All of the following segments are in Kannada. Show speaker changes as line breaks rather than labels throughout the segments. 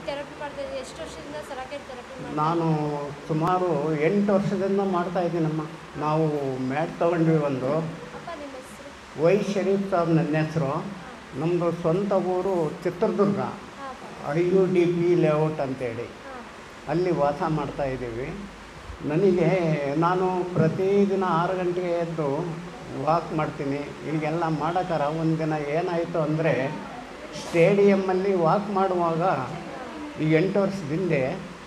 ಥೆರಪಿ ಮಾಡ್ತಾ ಇದ್ದೀವಿ ಎಷ್ಟು ವರ್ಷದಿಂದ ಸರಾಕೆ ಥೆರಪಿ ಮಾಡ್ತಾ
ನಾನು ಸುಮಾರು ಎಂಟು ವರ್ಷದಿಂದ ಮಾಡ್ತಾ ಇದ್ದೀನಮ್ಮ ನಾವು ಮ್ಯಾಟ್ ತಗೊಂಡ್ವಿ ಒಂದು
ಅಪ್ಪ ನಿಮ್ಮ ಹೆಸರು
ವೈ ಶರೀಫ್ ಸಾಬ್ ನನ್ನ ಹೆಸರು ನಮ್ಮದು ಸ್ವಂತ ಊರು ಚಿತ್ರದುರ್ಗ
ಹಾಂ
I U D P layout ಅಂತೇಳಿ
ಹಾಂ
ಅಲ್ಲಿ ವಾಸ ಮಾಡ್ತಾ ಇದ್ದೀವಿ ನನಗೆ ನಾನು ಪ್ರತಿದಿನ ಆರು ಗಂಟೆಗೆ ಎದ್ದು ವಾಕ್ ಮಾಡ್ತೀನಿ ಈಗೆಲ್ಲ ಮಾಡೋಕ್ಕಾರ ಒಂದಿನ ಏನಾಯಿತು ಅಂದರೆ ಸ್ಟೇಡಿಯಮ್ಮಲ್ಲಿ ವಾಕ್ ಮಾಡುವಾಗ ಈ ಎಂಟು ವರ್ಷದ ಹಿಂದೆ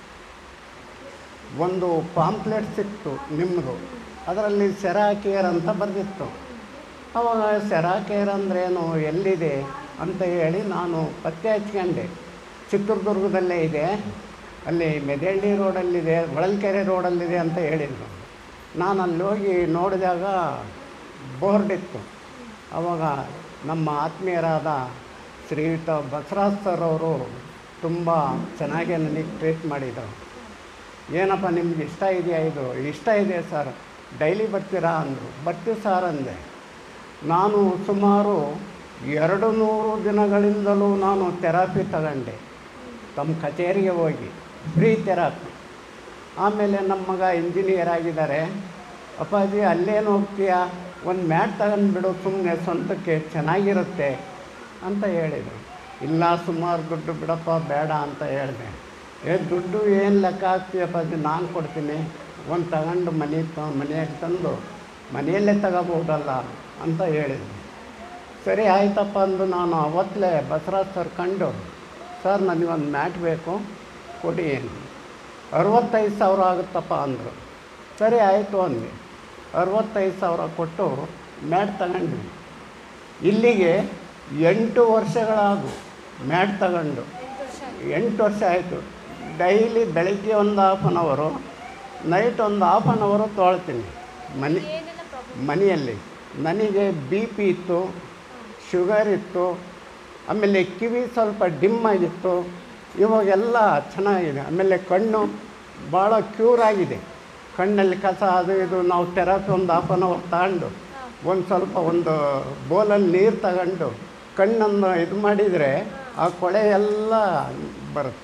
ಒಂದು ಪಾಂಪ್ಲೆಟ್ ಸಿಕ್ತು ನಿಮ್ಮದು ಅದರಲ್ಲಿ ಸೆರಾಕೇರ್ ಅಂತ ಬರೆದಿತ್ತು ಅವಾಗ ಸೆರಾಕೇರ್ ಅಂದ್ರೇನು ಎಲ್ಲಿದೆ ಅಂತ ಹೇಳಿ ನಾನು ಪತ್ತೆ ಹಚ್ಕೊಂಡೆ ಚಿತ್ರದುರ್ಗದಲ್ಲೇ ಇದೆ ಅಲ್ಲಿ ಮೆದೆಹಳ್ಳಿ ರೋಡಲ್ಲಿದೆ ಹೊಳಲ್ಕೆರೆ ರೋಡಲ್ಲಿದೆ ಅಂತ ಹೇಳಿದರು ನಾನು ಅಲ್ಲಿ ಹೋಗಿ ನೋಡಿದಾಗ ಬೋರ್ಡ್ ಇತ್ತು ಆವಾಗ ನಮ್ಮ ಆತ್ಮೀಯರಾದ ಶ್ರೀಯುತ ಬಸವರಾಜ್ ಸರ್ ಅವರು ತುಂಬ ಚೆನ್ನಾಗಿ ನನಗೆ ಟ್ರೀಟ್ ಮಾಡಿದರು ಏನಪ್ಪ ನಿಮ್ಗೆ ಇಷ್ಟ ಇದೆಯಾ ಇದು ಇಷ್ಟ ಇದೆ ಸರ್ ಡೈಲಿ ಬರ್ತೀರಾ ಅಂದರು ಬರ್ತೀವಿ ಸರ್ ಅಂದೆ ನಾನು ಸುಮಾರು ಎರಡು ನೂರು ದಿನಗಳಿಂದಲೂ ನಾನು ಥೆರಪಿ ತಗೊಂಡೆ ತಮ್ಮ ಕಚೇರಿಗೆ ಹೋಗಿ ಫ್ರೀ ಥೆರಪಿ ಆಮೇಲೆ ನಮ್ಮ ಮಗ ಇಂಜಿನಿಯರ್ ಆಗಿದ್ದಾರೆ ಅಪ್ಪಾಜಿ ಅಲ್ಲೇನು ಹೋಗ್ತೀಯಾ ಒಂದು ಮ್ಯಾಟ್ ತಗೊಂಡ್ಬಿಡು ಸುಮ್ಮನೆ ಸ್ವಂತಕ್ಕೆ ಚೆನ್ನಾಗಿರುತ್ತೆ ಅಂತ ಹೇಳಿದರು ಇಲ್ಲ ಸುಮಾರು ದುಡ್ಡು ಬಿಡಪ್ಪ ಬೇಡ ಅಂತ ಹೇಳಿದೆ ಏ ದುಡ್ಡು ಏನು ಲೆಕ್ಕ ಹಾಕ್ತೀಯಪ್ಪ ಅದು ನಾನು ಕೊಡ್ತೀನಿ ಒಂದು ತಗೊಂಡು ಮನೆ ತ ಮನೆಯಾಗ ತಂದು ಮನೆಯಲ್ಲೇ ತಗೋಬೋದಲ್ಲ ಅಂತ ಹೇಳಿದ್ರು ಸರಿ ಆಯ್ತಪ್ಪ ಅಂದು ನಾನು ಅವತ್ತಲೇ ಬಸವರಾಜ್ ಸರ್ ಕಂಡು ಸರ್ ನನಗೊಂದು ಮ್ಯಾಟ್ ಬೇಕು ಕೊಡಿ ಅರವತ್ತೈದು ಸಾವಿರ ಆಗುತ್ತಪ್ಪ ಅಂದರು ಸರಿ ಆಯಿತು ಅಂದೆ ಅರವತ್ತೈದು ಸಾವಿರ ಕೊಟ್ಟು ಮ್ಯಾಟ್ ತಗೊಂಡ್ವಿ ಇಲ್ಲಿಗೆ ಎಂಟು ವರ್ಷಗಳಾಗು ಮ್ಯಾಟ್ ತಗೊಂಡು
ಎಂಟು ವರ್ಷ ಆಗಿದೆ
ಎಂಟು ವರ್ಷ ಆಯಿತು ಡೈಲಿ ಬೆಳಗ್ಗೆ ಒಂದು ಹಾಫ್ ಆನ್ ಅವರು ನೈಟ್ ಒಂದು ಹಾಫ್ ಆನ್ ಅವರು ತೊಳ್ತೀನಿ ಮನೆ
ಏನೆಲ್ಲ ಪ್ರಾಬ್ಲಮ್
ಮನೆಯಲ್ಲಿ ನನಗೆ ಬಿ ಪಿ ಇತ್ತು ಶುಗರ್ ಇತ್ತು ಆಮೇಲೆ ಕಿವಿ ಸ್ವಲ್ಪ ಡಿಮ್ ಆಗಿತ್ತು ಇವಾಗೆಲ್ಲ ಚೆನ್ನಾಗಿದೆ ಆಮೇಲೆ ಕಣ್ಣು ಭಾಳ ಕ್ಯೂರ್ ಆಗಿದೆ ಕಣ್ಣಲ್ಲಿ ಕಸ ಅದು ಇದು ನಾವು ಥೆರಪಿ ಒಂದು ಹಾಫ್ ಆನ್ ಅವರ್ ತಗೊಂಡು ಒಂದು ಸ್ವಲ್ಪ ಒಂದು ಬೋಲಲ್ಲಿ ನೀರು ತಗೊಂಡು ಕಣ್ಣನ್ನು ಇದು ಮಾಡಿದರೆ ಆ ಕೊಳೆ ಎಲ್ಲ ಬರುತ್ತೆ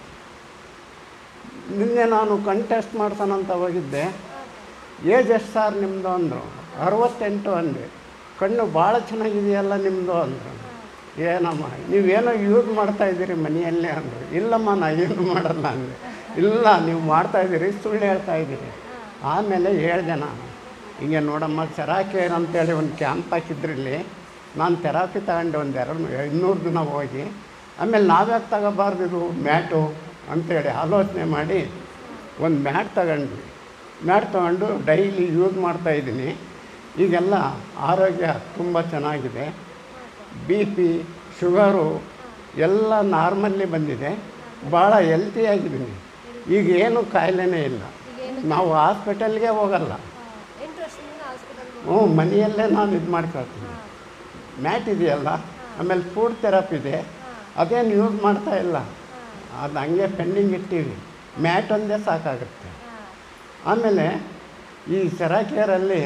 ನಿನ್ನೆ ನಾನು ಕಣ್ ಟೆಸ್ಟ್ ಮಾಡ್ತಾನಂತ ಹೋಗಿದ್ದೆ ಏಜ್ ಎಷ್ಟು ಸರ್ ನಿಮ್ಮದು ಅಂದರು ಅರವತ್ತೆಂಟು ಅಂದೆ ಕಣ್ಣು ಭಾಳ ಚೆನ್ನಾಗಿದೆಯಲ್ಲ ನಿಮ್ಮದು ಅಂದರು ಏನಮ್ಮ ನೀವೇನೋ ಯೂಸ್ ಮಾಡ್ತಾ ಇದ್ದೀರಿ ಮನೆಯಲ್ಲೇ ಅಂದರು ಇಲ್ಲಮ್ಮ ನಾ ಏನು ಮಾಡಲ್ಲ ಅಂದೆ ಇಲ್ಲ ನೀವು ಮಾಡ್ತಾ ಇದ್ದೀರಿ ಸುಳ್ಳು ಹೇಳ್ತಾ ಇದ್ದೀರಿ ಆಮೇಲೆ ಹೇಳಿದೆ ನಾನು ಹಿಂಗೆ ನೋಡಮ್ಮ ಸೆರಾಕೇರ್ ಅಂತೇಳಿ ಒಂದು ಕ್ಯಾಂಪ್ ಹಾಕಿದ್ರಲ್ಲಿ ನಾನು ಥೆರಪಿ ತಗೊಂಡೆ ಒಂದು ಎರಡು ಇನ್ನೂರು ದಿನ ಹೋಗಿ ಆಮೇಲೆ ನಾವ್ಯಾಕೆ ತಗೋಬಾರ್ದು ಇದು ಮ್ಯಾಟು ಅಂತೇಳಿ ಆಲೋಚನೆ ಮಾಡಿ ಒಂದು ಮ್ಯಾಟ್ ತಗೊಂಡ್ವಿ ಮ್ಯಾಟ್ ತಗೊಂಡು ಡೈಲಿ ಯೂಸ್ ಮಾಡ್ತಾಯಿದ್ದೀನಿ ಈಗೆಲ್ಲ ಆರೋಗ್ಯ ತುಂಬ ಚೆನ್ನಾಗಿದೆ ಬಿ ಪಿ ಶುಗರು ಎಲ್ಲ ನಾರ್ಮಲ್ಲಿ ಬಂದಿದೆ ಭಾಳ ಹೆಲ್ತಿಯಾಗಿದ್ದೀನಿ ಈಗ ಏನು ಕಾಯಿಲೆನೇ ಇಲ್ಲ ನಾವು ಹಾಸ್ಪಿಟಲ್ಗೆ ಹೋಗಲ್ಲ
ಹಾಂ ಎಂಟು ವರ್ಷದಿಂದ ಹಾಸ್ಪಿಟಲ್ಗೆ
ಹ್ಞೂ ಮನೆಯಲ್ಲೇ ನಾನು ಇದು ಮಾಡ್ಕೊಳ್ತೀನಿ ಮ್ಯಾಟ್ ಇದೆಯಲ್ಲ ಆಮೇಲೆ ಫುಡ್ ಥೆರಪಿ ಇದೆ ಅದೇನು ಯೂಸ್ ಮಾಡ್ತಾ ಇಲ್ಲ ಅದು ಹಂಗೆ ಪೆಂಡಿಂಗ್ ಇಟ್ಟಿವಿ ಮ್ಯಾಟ್ ಒಂದೇ ಸಾಕಾಗುತ್ತೆ
ಹಾಂ
ಆಮೇಲೆ ಈ ಸೆರಾಕೇರಲ್ಲಿ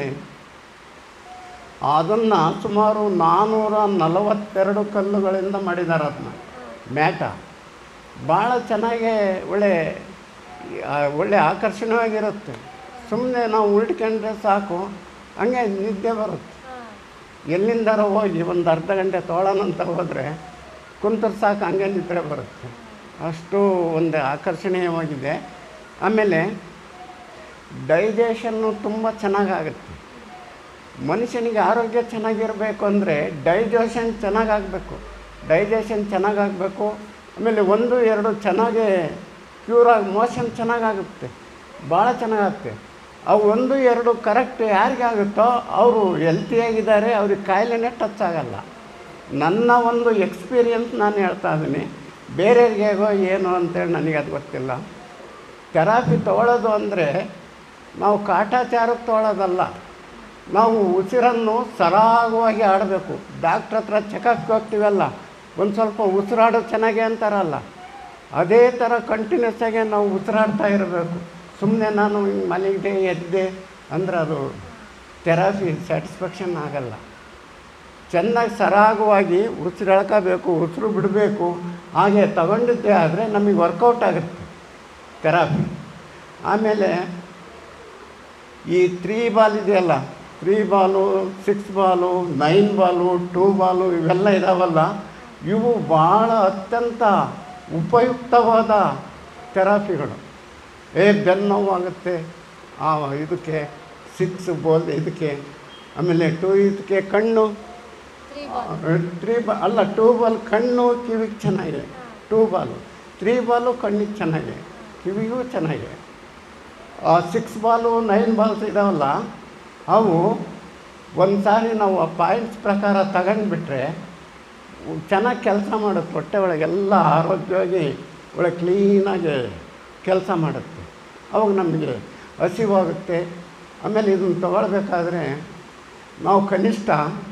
ಅದನ್ನು ಸುಮಾರು ನಾನ್ನೂರ ನಲವತ್ತೆರಡು ಕಲ್ಲುಗಳಿಂದ ಮಾಡಿದ್ದಾರೆ ಅದನ್ನ ಮ್ಯಾಟ ಭಾಳ ಚೆನ್ನಾಗಿ ಒಳ್ಳೆ ಆ, ಒಳ್ಳೆ ಆಕರ್ಷಣೀಯವಾಗಿರುತ್ತೆ ಸುಮ್ಮನೆ ನಾವು ಉಲ್ಟ್ಕೊಂಡ್ರೆ ಸಾಕು ಹಂಗೆ ನಿದ್ದೆ ಬರುತ್ತೆ
ಹಾಂ
ಎಲ್ಲಿಂದಾರ ಹೋಗಿ ಒಂದು ಅರ್ಧ ಗಂಟೆ ತೊಗೊಳೋಣಂತ ಹೋದರೆ ಕುಂತ್ರೆ ಸಾಕು ಹಂಗೆ ನಿದ್ರೆ ಬರುತ್ತೆ ಅಷ್ಟು ಒಂದು ಆಕರ್ಷಣೀಯವಾಗಿದೆ ಆಮೇಲೆ ಡೈಜೆಷನ್ನು ತುಂಬ ಚೆನ್ನಾಗಾಗುತ್ತೆ ಮನುಷ್ಯನಿಗೆ ಆರೋಗ್ಯ ಚೆನ್ನಾಗಿರಬೇಕು ಅಂದರೆ ಡೈಜೆಷನ್ ಚೆನ್ನಾಗಾಗಬೇಕು ಡೈಜೆಷನ್ ಚೆನ್ನಾಗಾಗಬೇಕು ಆಮೇಲೆ ಒಂದು ಎರಡು ಚೆನ್ನಾಗಿ ಕ್ಯೂರಾಗಿ ಮೋಷನ್ ಚೆನ್ನಾಗಾಗುತ್ತೆ ಭಾಳ ಚೆನ್ನಾಗಾಗುತ್ತೆ ಅವು ಒಂದು ಎರಡು ಕರೆಕ್ಟ್ ಯಾರಿಗಾಗುತ್ತೋ ಅವರು ಹೆಲ್ತಿಯಾಗಿದ್ದಾರೆ ಅವ್ರಿಗೆ ಕಾಯಿಲೆನೇ ಟಚ್ ಆಗಲ್ಲ ನನ್ನ ಒಂದು ಎಕ್ಸ್ಪೀರಿಯನ್ಸ್ ನಾನು ಹೇಳ್ತಾ ಇದ್ದೀನಿ ಬೇರೆಯವ್ರಿಗೆ ಹೇಗೋ ಏನು ಅಂತೇಳಿ ನನಗೆ ಅದು ಗೊತ್ತಿಲ್ಲ ಥೆರಪಿ ತೊಗೊಳ್ಳೋದು ಅಂದರೆ ನಾವು ಕಾಟಾಚಾರಕ್ಕೆ ತೊಗೊಳ್ಳೋದಲ್ಲ ನಾವು ಉಸಿರನ್ನು ಸರಾಗವಾಗಿ ಆಡಬೇಕು ಡಾಕ್ಟ್ರ್ ಹತ್ರ ಚೆಕಪ್ಗೆ ಹೋಗ್ತೀವಲ್ಲ ಒಂದು ಸ್ವಲ್ಪ ಉಸಿರಾಡೋದು ಚೆನ್ನಾಗಿ ಅಂತಾರಲ್ಲ ಅದೇ ಥರ ಕಂಟಿನ್ಯೂಸ್ ಆಗಿ ನಾವು ಉಸಿರಾಡ್ತಾ ಇರಬೇಕು ಸುಮ್ಮನೆ ನಾನು ಹಿಂಗೆ ಮಲಗಿದೆ ಎದ್ದೆ ಅಂದ್ರೆ ಅದು ಥೆರಪಿ ಸ್ಯಾಟಿಸ್ಫ್ಯಾಕ್ಷನ್ ಆಗಲ್ಲ ಚೆನ್ನಾಗಿ ಸರಾಗವಾಗಿ ಉಸಿರು ಎಳ್ಕೋಬೇಕು ಉಸಿರು ಬಿಡಬೇಕು ಹಾಗೆ ತಗೊಂಡಿದ್ದೇ ಆದರೆ ನಮಗೆ ವರ್ಕೌಟ್ ಆಗುತ್ತೆ ಥೆರಪಿ ಆಮೇಲೆ ಈ ತ್ರೀ ಬಾಲ್ ಇದೆಯಲ್ಲ three ball six ball nine ball two ball ಇವೆಲ್ಲ ಇದಾವಲ್ಲ ಇವು ಭಾಳ ಅತ್ಯಂತ ಉಪಯುಕ್ತವಾದ ಥೆರಪಿಗಳು ಏ ಬೆನ್ನು ನೋವಾಗುತ್ತೆ ಆ ಇದಕ್ಕೆ ಸಿಕ್ಸ್ ಬಾಲ್ ಇದಕ್ಕೆ ಆಮೇಲೆ ಟೂ ಇದಕ್ಕೆ ಕಣ್ಣು
ತ್ರೀ ಬಾಲ್
ತ್ರೀ ಬಾ ಅಲ್ಲ ಟೂ ಬಾಲ್ ಕಣ್ಣು ಕಿವಿಗೆ ಚೆನ್ನಾಗಿದೆ ಟೂ ಬಾಲು ತ್ರೀ ಬಾಲು ಕಣ್ಣಿಗೆ ಚೆನ್ನಾಗಿದೆ ಕಿವಿಗೂ ಚೆನ್ನಾಗಿದೆ ಸಿಕ್ಸ್ ಬಾಲು ನೈನ್ ಬಾಲ್ಸ್ ಇದಾವಲ್ಲ ಅವು ಒಂದು ಸಾರಿ ನಾವು ಆ ಪಾಯಿಂಟ್ಸ್ ಪ್ರಕಾರ ತಗೊಂಡ್ಬಿಟ್ರೆ ಚೆನ್ನಾಗಿ ಕೆಲಸ ಮಾಡುತ್ತೆ ಹೊಟ್ಟೆ ಒಳಗೆಲ್ಲ ಆರೋಗ್ಯವಾಗಿ ಒಳ್ಳೆ ಕ್ಲೀನಾಗಿ ಕೆಲಸ ಮಾಡುತ್ತೆ ಅವಾಗ ನಮಗೆ ಹಸಿವಾಗುತ್ತೆ ಆಮೇಲೆ ಇದನ್ನು ತಗೊಳ್ಬೇಕಾದ್ರೆ ನಾವು ಕನಿಷ್ಠ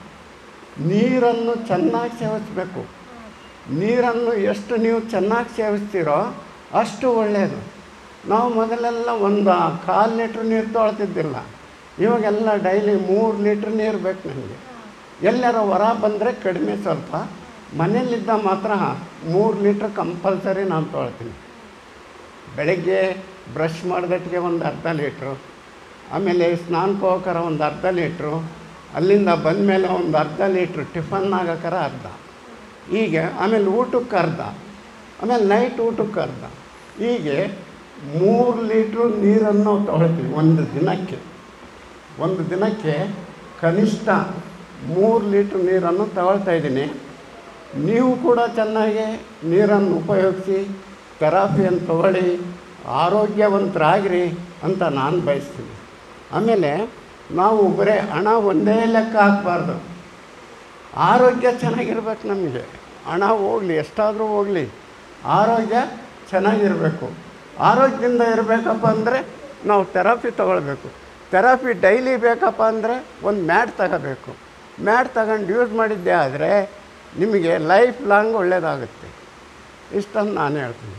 ನೀರನ್ನು ಚೆನ್ನಾಗಿ ಸೇವಿಸಬೇಕು ನೀರನ್ನು ಎಷ್ಟು ನೀವು ಚೆನ್ನಾಗಿ ಸೇವಿಸ್ತೀರೋ ಅಷ್ಟು ಒಳ್ಳೆಯದು ನಾವು ಮೊದಲೆಲ್ಲ ಒಂದು ಕಾಲು ಲೀಟ್ರ್ ನೀರು ತೊಳ್ತಿದ್ದಿಲ್ಲ ಇವಾಗೆಲ್ಲ ಡೈಲಿ ಮೂರು ಲೀಟ್ರ್ ನೀರು ಬೇಕು ನನಗೆ ಎಲ್ಲಾರ ಹೊರ ಬಂದರೆ ಕಡಿಮೆ ಸ್ವಲ್ಪ ಮನೆಯಲ್ಲಿದ್ದ ಮಾತ್ರ ಮೂರು ಲೀಟ್ರ್ ಕಂಪಲ್ಸರಿ ನಾನು ತೊಳ್ತೀನಿ ಬೆಳಗ್ಗೆ ಬ್ರಷ್ ಮಾಡಿದಟ್ಟಿಗೆ ಒಂದು ಅರ್ಧ ಲೀಟ್ರು ಆಮೇಲೆ ಸ್ನಾನಕ್ಕೆ ಹೋಗೋಕಾರ ಒಂದು ಅರ್ಧ ಲೀಟ್ರು ಅಲ್ಲಿಂದ ಬಂದಮೇಲೆ ಒಂದು ಅರ್ಧ ಲೀಟ್ರು ಟಿಫನ್ ಆಗೋಕಾರ ಅರ್ಧ ಹೀಗೆ ಆಮೇಲೆ ಊಟಕ್ಕೆ ಅರ್ಧ ಆಮೇಲೆ ನೈಟ್ ಊಟಕ್ಕೆ ಅರ್ಧ ಹೀಗೆ ಮೂರು ಲೀಟ್ರು ನೀರನ್ನು ನಾವು ತೊಗೊಳ್ತೀವಿ ಒಂದು ದಿನಕ್ಕೆ ಒಂದು ದಿನಕ್ಕೆ ಕನಿಷ್ಠ ಮೂರು ಲೀಟ್ರ್ ನೀರನ್ನು ತಗೊಳ್ತಾ ಇದ್ದೀನಿ ನೀವು ಕೂಡ ಚೆನ್ನಾಗಿ ನೀರನ್ನು ಉಪಯೋಗಿಸಿ ಥೆರಪಿಯನ್ನು ತಗೊಳ್ಳಿ ಆರೋಗ್ಯವಂತರಾಗಿರಿ ಅಂತ ನಾನು ಬಯಸ್ತೀನಿ ಆಮೇಲೆ ನಾವು ಬರೀ ಹಣ ಒಂದೇ ಲೆಕ್ಕ ಹಾಕಬಾರ್ದು ಆರೋಗ್ಯ ಚೆನ್ನಾಗಿರ್ಬೇಕು ನಮಗೆ ಹಣ ಹೋಗಲಿ ಎಷ್ಟಾದರೂ ಹೋಗಲಿ ಆರೋಗ್ಯ ಚೆನ್ನಾಗಿರಬೇಕು ಆರೋಗ್ಯದಿಂದ ಇರಬೇಕಪ್ಪ ಅಂದರೆ ನಾವು ಥೆರಪಿ ತೊಗೊಳ್ಬೇಕು ಥೆರಪಿ ಡೈಲಿ ಬೇಕಪ್ಪ ಅಂದರೆ ಒಂದು ಮ್ಯಾಟ್ ತಗೋಬೇಕು ಮ್ಯಾಟ್ ತಗೊಂಡು ಯೂಸ್ ಮಾಡಿದ್ದೆ ಆದರೆ ನಿಮಗೆ ಲೈಫ್ ಲಾಂಗ್ ಒಳ್ಳೆಯದಾಗುತ್ತೆ ಇಷ್ಟನ್ನು ನಾನು ಹೇಳ್ತೀನಿ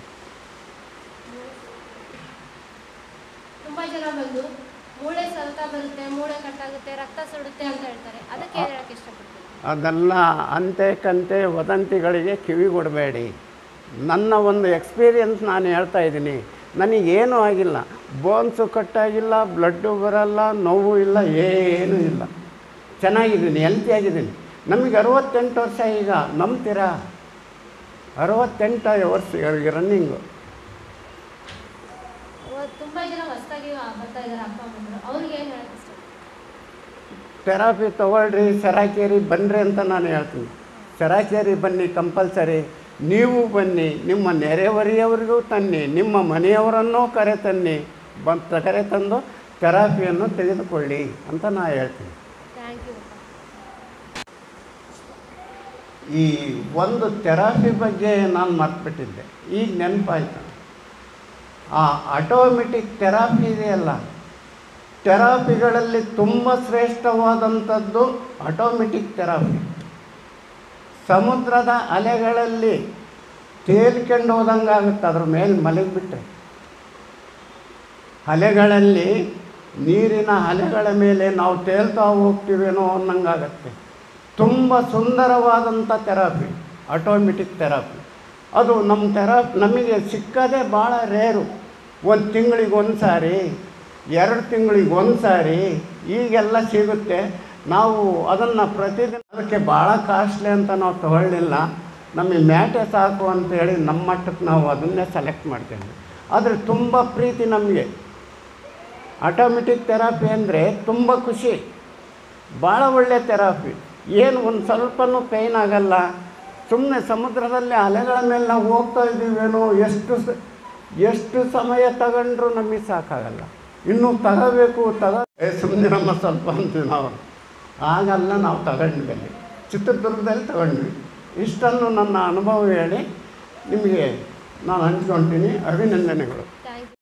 ತುಂಬಾ ಜನ ಬಂದು ಮೂಳೆ ಸವೆತ ಬರುತ್ತೆ ಮೂಳೆ ಕಟ್ಟಾಗುತ್ತೆ ರಕ್ತ ಸುಡುತ್ತೆ ಅಂತ ಹೇಳ್ತಾರೆ ಅದಕ್ಕೆ ಏನ್ ಹೇಳಕ್ ಇಷ್ಟಪಡ್ತೀನಿ
ಅದೆಲ್ಲ ಅಂತೆ ಕಂತೆ ವದಂತಿಗಳಿಗೆ ಕಿವಿ ಕೊಡಬೇಡಿ ನನ್ನ ಒಂದು ಎಕ್ಸ್ಪೀರಿಯನ್ಸ್ ನಾನು ಹೇಳ್ತಾ ಇದ್ದೀನಿ ನನಗೇನೂ ಆಗಿಲ್ಲ ಬೋನ್ಸು ಕಟ್ಟಾಗಿಲ್ಲ ಬ್ಲಡ್ಡು ಬರಲ್ಲ ನೋವು ಇಲ್ಲ ಏನೂ ಇಲ್ಲ ಚೆನ್ನಾಗಿದ್ದೀನಿ ಹೆಲ್ತಿಯಾಗಿದ್ದೀನಿ ನಮಗೆ ಅರವತ್ತೆಂಟು ವರ್ಷ ಈಗ ನಂಬ್ತೀರಾ ಅರವತ್ತೆಂಟು ವರ್ಷ ರನ್ನಿಂಗು
ಇವತ್ತು ತುಂಬಾ ಜನ ಹೊಸದಾಗಿ ಬರ್ತಾ ಇದ್ದಾರೆ ಅಪ್ಪ ಅಮ್ಮಂದ್ರು ಅವ್ರಿಗೆ ಏನ್ ಹೇಳಕ್ ಇಷ್ಟ
ಥೆರಪಿ ತೊಗೊಳ್ರಿ ಸರಾಕೇರಿ ಬನ್ನಿರಿ ಅಂತ ನಾನು ಹೇಳ್ತೀನಿ ಸರಾಕೇರಿ ಬನ್ನಿ ಕಂಪಲ್ಸರಿ ನೀವು ಬನ್ನಿ ನಿಮ್ಮ ನೆರೆಹೊರೆಯವರಿಗೂ ತನ್ನಿ ನಿಮ್ಮ ಮನೆಯವರನ್ನೂ ಕರೆ ತನ್ನಿ ಬಂತ ಕರೆ ತಂದು ಥೆರಪಿಯನ್ನು ತೆಗೆದುಕೊಳ್ಳಿ ಅಂತ ನಾನು ಹೇಳ್ತೀನಿ
ಥ್ಯಾಂಕ್ ಯು
ಈ ಒಂದು ಥೆರಪಿ ಬಗ್ಗೆ ನಾನು ಮರ್ತ್ಬಿಟ್ಟಿದ್ದೆ ಈಗ ನೆನಪಾಯ್ತು ಆ ಆಟೋಮೆಟಿಕ್ ಥೆರಪಿ ಇದೆಯಲ್ಲ ಥೆರಪಿಗಳಲ್ಲಿ ತುಂಬ ಶ್ರೇಷ್ಠವಾದಂಥದ್ದು ಆಟೋಮೆಟಿಕ್ ಥೆರಪಿ ಸಮುದ್ರದ ಅಲೆಗಳಲ್ಲಿ ತೇಲ್ಕೊಂಡು ಹೋದಂಗೆ ಆಗುತ್ತೆ ಅದ್ರ ಮೇಲೆ ಮಲಗಿಬಿಟ್ರೆ ಅಲೆಗಳಲ್ಲಿ ನೀರಿನ ಅಲೆಗಳ ಮೇಲೆ ನಾವು ತೇಲ್ತಾ ಹೋಗ್ತೀವೇನೋ ಅನ್ನಂಗಾಗತ್ತೆ ತುಂಬ ಸುಂದರವಾದಂಥ ಥೆರಪಿ ಆಟೋಮೆಟಿಕ್ ಥೆರಪಿ ಅದು ನಮ್ಮ ಥೆರಪಿ ನಮಗೆ ಸಿಕ್ಕದೇ ಭಾಳ ರೇರು ಒಂದು ತಿಂಗಳಿಗೆ ಒಂದು ಸಾರಿ ಎರಡು ತಿಂಗಳಿಗೆ ಒಂದು ಸಾರಿ ಈಗೆಲ್ಲ ಸಿಗುತ್ತೆ ನಾವು ಅದನ್ನು ಪ್ರತಿದಿನ ಅದಕ್ಕೆ ಭಾಳ ಕಾಸ್ಟ್ಲಿ ಅಂತ ನಾವು ತಗೊಳ್ಳಿಲ್ಲ ನಮಗೆ ಮ್ಯಾಟೆ ಸಾಕು ಅಂತೇಳಿ ನಮ್ಮ ಮಟ್ಟಕ್ಕೆ ನಾವು ಅದನ್ನೇ ಸೆಲೆಕ್ಟ್ ಮಾಡ್ತೇವೆ ಆದರೆ ತುಂಬ ಪ್ರೀತಿ ನಮಗೆ ಆಟೋಮೆಟಿಕ್ ಥೆರಪಿ ಅಂದರೆ ತುಂಬ ಖುಷಿ ಭಾಳ ಒಳ್ಳೆಯ ಥೆರಪಿ ಏನು ಒಂದು ಸ್ವಲ್ಪನೂ ಪೇಯ್ನ್ ಆಗಲ್ಲ ಸುಮ್ಮನೆ ಸಮುದ್ರದಲ್ಲಿ ಅಲೆಗಳ ಮೇಲೆ ನಾವು ಹೋಗ್ತಾ ಇದ್ದೀವೇನೋ ಎಷ್ಟು ಸ- ಎಷ್ಟು ಸಮಯ ತಗೊಂಡ್ರು ನಮಗೆ ಸಾಕಾಗಲ್ಲ ಇನ್ನೂ ತಗೋಬೇಕು ತಗೋ ಏ ಸುಮ್ಮನೆ ನಮ್ಮ ಸ್ವಲ್ಪ ಅಂತೀವಿ ನಾವು ಆಗಲ್ಲ ನಾವು ತಗೊಂಡ್ಮೇಲೆ ಚಿತ್ರದುರ್ಗದಲ್ಲಿ ತಗೊಂಡ್ವಿ ಇಷ್ಟನ್ನು ನನ್ನ ಅನುಭವ ಹೇಳಿ ನಿಮಗೆ ನಾನು ಹಂಚ್ಕೊಳ್ತೀನಿ ಅಭಿನಂದನೆಗಳು